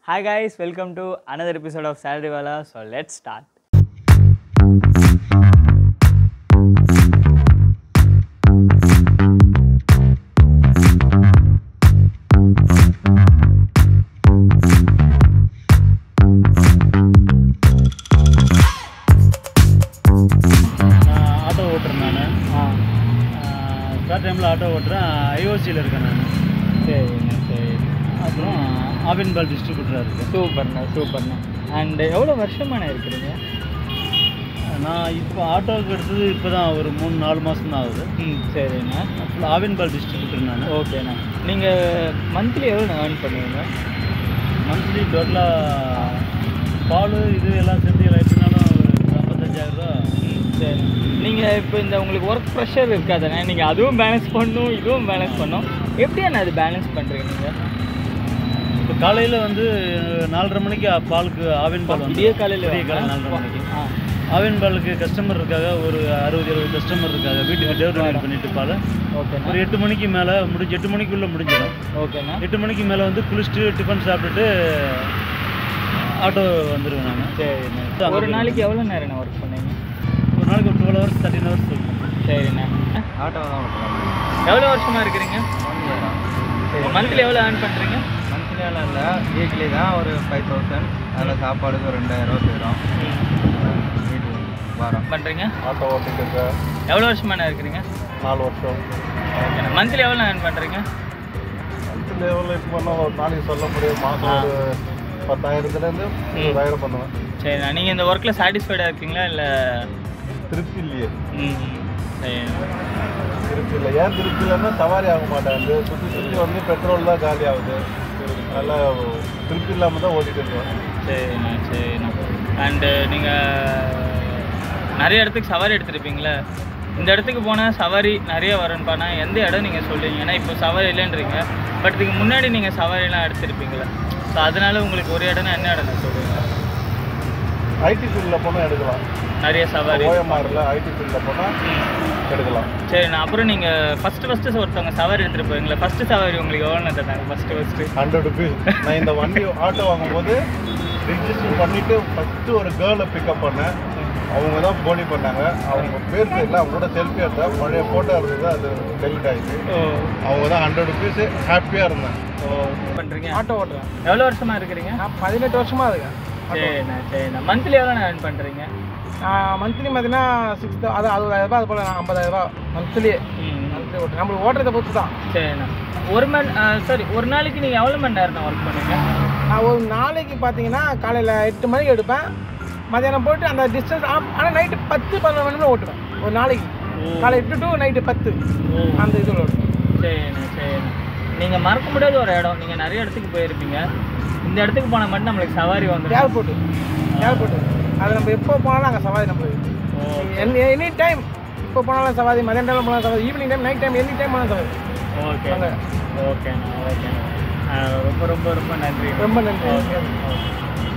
Hi guys, welcome to another episode of Salary Wala. So let's start. நான் auto ஓட்டுறேன் நான் ஆ start டைமில் auto ஓட்டுறேன் ஐஓசியில் இருக்கேன் நான் சரிண்ணா சரி அப்புறம் ஆவின்பால் டிஸ்ட்ரிபியூட்டராக இருக்கேன் சூப்பர்ண்ணா சூப்பர்ண்ணா அண்ட் எவ்வளோ வருஷமான இருக்கிறீங்க நான் இப்போ ஆட்டோவுக்கு எடுத்தது இப்போ தான் ஒரு மூணு நாலு மாதம் தான் ஆகுது ம் சரிண்ணா அப்புறம் ஆவின்பால் டிஸ்ட்ரிபியூட்டர் நான் ஓகேண்ணா நீங்கள் மந்த்லி எவ்வளோ ஏர்ன் பண்ணுவீங்க மந்த்லி டோட்டலாக பால் இது எல்லாம் சேர்த்து எல்லாம் எடுத்துனாலும் ஒரு ஐம்பத்தஞ்சாயிரம் ரூபா ம் சரி நீங்கள் இப்போ இந்த உங்களுக்கு ஒர்க் ப்ரெஷர் இருக்காதானே நீங்கள் அதுவும் பேலன்ஸ் பண்ணணும் இதுவும் பேலன்ஸ் பண்ணணும் எப்படி அண்ணா அது பேலன்ஸ் பண்ணுறீங்க நீங்கள் இப்போ காலையில் வந்து நாலரை மணிக்கு பாலுக்கு ஆவின் பால் வந்து விடிய காலையில் விடிய காலை நாலரை மணிக்கு ஆ ஆவின் பாலுக்கு கஸ்டமர் இருக்காங்க ஒரு அறுபது எழுபது கஸ்டமர் இருக்காங்க வீட்டுக்கு டெலிவரி டெலிவரி பண்ணிட்டு பால் ஓகேண்ணா ஒரு எட்டு மணிக்கு மேலே முடிஞ்சு எட்டு மணிக்குள்ளே முடிஞ்சிடும் ஓகேண்ணா எட்டு மணிக்கு மேலே வந்து குளிச்சுட்டு டிஃபன் சாப்பிட்டுட்டு ஆட்டோ வந்துடுவேன் நான் சரிண்ணா ஒரு நாளைக்கு எவ்வளோ நேரண்ணா ஒர்க் பண்ணீங்க ஒரு நாளைக்கு ஒரு டுவெல் ஹவர்ஸ் தேர்ட்டின் ஹவர்ஸ் இருக்கும் சரிண்ணா ஆட்டோ தான் ஓட்டுறோம் எவ்வளோ வருஷமாக இருக்கிறீங்க சரி மந்த்லி எவ்வளோ ஏர்ன் பண்ணுறீங்க மந்த்லியெல்லாம் இல்லை வீக்லி தான் ஒரு ஃபைவ் தௌசண்ட் அதில் சாப்பாடுக்கு ஒரு ரெண்டாயிரம் போயிடும் வீட்டுக்கு வாரம் பண்ணுறீங்க ஆட்டோ ஓட்டிட்டு இருக்கேன் எவ்வளோ வருஷமான இருக்கிறீங்க நாலு வருஷம் ஓகேண்ணா மந்த்லி எவ்வளோ ஏர்ன் பண்ணுறீங்க அடுத்த லெவலில் இப்போ பண்ண ஒரு நாளைக்கு சொல்ல முடியும் மாதம் ஒரு பத்தாயிரத்துலேருந்து இருபதாயிரம் பண்ணுவேன் சரிண்ணா நீங்கள் இந்த ஒர்க்கில் சாட்டிஸ்ஃபைடாக இருக்கீங்களா இல்லை திருப்தி இல்லையே ம் சரி திருப்தி இல்லை ஏன் திருப்தி இல்லைன்னா சவாரி ஆக மாட்டேங்குது சுற்றி சுற்றி வந்து பெட்ரோல் தான் காலி ஆகுது நல்லா திருப்தி இல்லாமல் தான் ஓட்டிட்டு இருக்கோம் சரிண்ணா சரிண்ணா அண்டு நீங்கள் நிறைய இடத்துக்கு சவாரி எடுத்திருப்பீங்களே இந்த இடத்துக்கு போனால் சவாரி நிறைய வரும்ப்பானா எந்த இடம் நீங்கள் சொல்லுவீங்க ஏன்னா இப்போ சவாரி இல்லைன்றீங்க பட் இதுக்கு முன்னாடி நீங்கள் சவாரிலாம் எடுத்திருப்பீங்களே ஸோ அதனால உங்களுக்கு ஒரு இடம்னா என்ன இடம் சொல்லுவீங்க ஐடி ஃபீல்டில் போனால் எடுக்கலாம் நிறைய சவாரி ஓஎம்ஆரில் ஐடி ஃபீல்டில் போனால் எடுக்கலாம் சரிண்ணா அப்புறம் நீங்கள் ஃபஸ்ட்டு ஃபஸ்ட்டு ஒருத்தவங்க சவாரி எடுத்துகிட்டு போவீங்களா ஃபஸ்ட்டு சவாரி உங்களுக்கு எவ்வளோ தந்தாங்க ஃபஸ்ட்டு ஃபஸ்ட்டு ஹண்ட்ரட் ருபீஸ் நான் இந்த வண்டி ஆட்டோ வாங்கும்போது ரிஜிஸ்டர் பண்ணிவிட்டு ஃபஸ்ட்டு ஒரு கேர்ளை பிக்கப் பண்ணேன் அவங்க தான் போனி பண்ணாங்க அவங்க பேர் தெரியல அவங்க கூட செல்ஃபி எடுத்தேன் பழைய ஃபோட்டோ இருந்தது அது டெலிட் ஆகிடுச்சு ஓ அவங்க தான் ஹண்ட்ரட் ருபீஸ் ஹாப்பியாக இருந்தேன் ஓ பண்ணுறீங்க ஆட்டோ ஓட்டுறேன் எவ்வளோ வருஷமாக இருக்கிறீங்க நான் பதினெட்டு வருஷமா இருக்கேன் சரிண்ணா சரிண்ணா மந்த்லி எவ்வளோ நான் earn பண்ணுறீங்க மந்த்லி பார்த்தீங்கன்னா சிக்ஸ் அது அறுபதாயிரம் ரூபாய் அது போல் நான் ஐம்பதாயிரம் ரூபாய் மந்த்லி மந்த்லி ஓட்டுறேன் நம்மளுக்கு ஓட்டுறதை பொறுத்து தான் சரிண்ணா ஒரு மணி சாரி ஒரு நாளைக்கு நீங்கள் எவ்வளோ மணி நேரம் ஒர்க் பண்ணுங்க நான் ஒரு நாளைக்கு பார்த்தீங்கன்னா காலையில் எட்டு மணிக்கு எடுப்பேன் மதியானம் போட்டு அந்த டிஸ்டன்ஸ் ஆனால் நைட்டு பத்து பதினொன்று மணி நேரம் ஓட்டுவேன் ஒரு நாளைக்கு காலை எட்டு டு நைட்டு பத்து அந்த இதில் ஓட்டுவேன் சரிண்ணா சரிண்ணா நீங்கள் மறக்க முடியாத ஒரு இடம் நீங்கள் நிறைய இடத்துக்கு போயிருப்பீங்க இந்த இடத்துக்கு போனால் மட்டும் நம்மளுக்கு சவாரி வந்துடும் ஏர்போர்ட்டு ஏர்போர்ட்டு அது நம்ம எப்போ போனாலும் அங்கே சவாரி நம்மளுக்கு எனி டைம் இப்போ போனாலும் சவாரி மதியம் டைம் போனாலும் சவாரி evening time night time any time போனாலும் சவாரி ஓகே ஓகேண்ணா ஓகேண்ணா ஆ, ரொம்ப ரொம்ப ரொம்ப நன்றி ரொம்ப நன்றி ஓகே